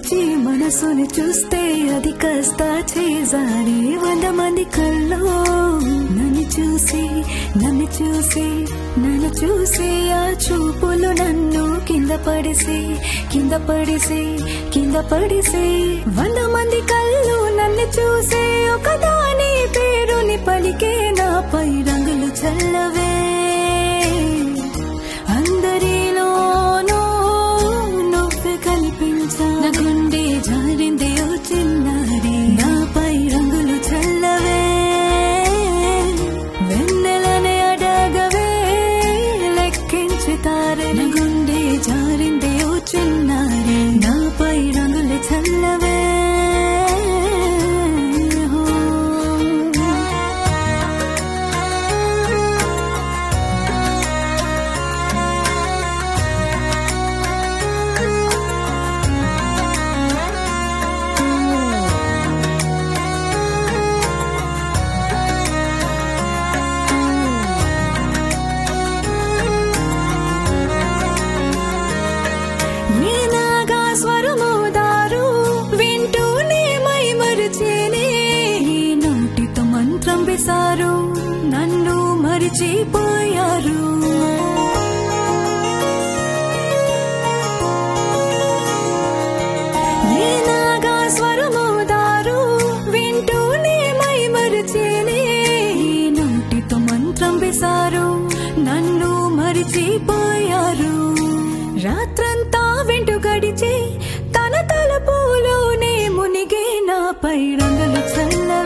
పిచ్చి మనసుని చూస్తే అది కాస్త చేజారి వంద మంది కల్లో నన్ను చూసి నన్ను చూసి నన్ను చూసి ఆ చూపులు నన్ను కింద పడిసి కింద పడిసి కింద పడిసి వంద మంది కళ్ళు నన్ను చూసి ఒకదాని పేరుని పలికే నాపై రంగులు చల్లవే అందరిలోనూ నువ్వే కనిపించా నా గుండె జారింది ఓ చిన్నారి నాపై రంగులు చల్లవే వెన్నెలనే అడగవే లెక్కించి తారే నా గుండె జారింది ఓ చిన్నారి నాపై రంగులు చల్లవే ఏ నాగా స్వరము దారు వింటూనే మై మరిచేనే ఈ నోటితో మంత్రం విసారు నన్ను మరిచిపోయారు ఏ నాగా స్వరము దారు వింటూనే మై మరిచేనే ఈ నోటితో మంత్రం విసారు నన్ను మరిచిపోయారు రాత్రంతా వెంటు గడిచి తన తలపులోనే మునిగే నాపై రంగులు చల్ల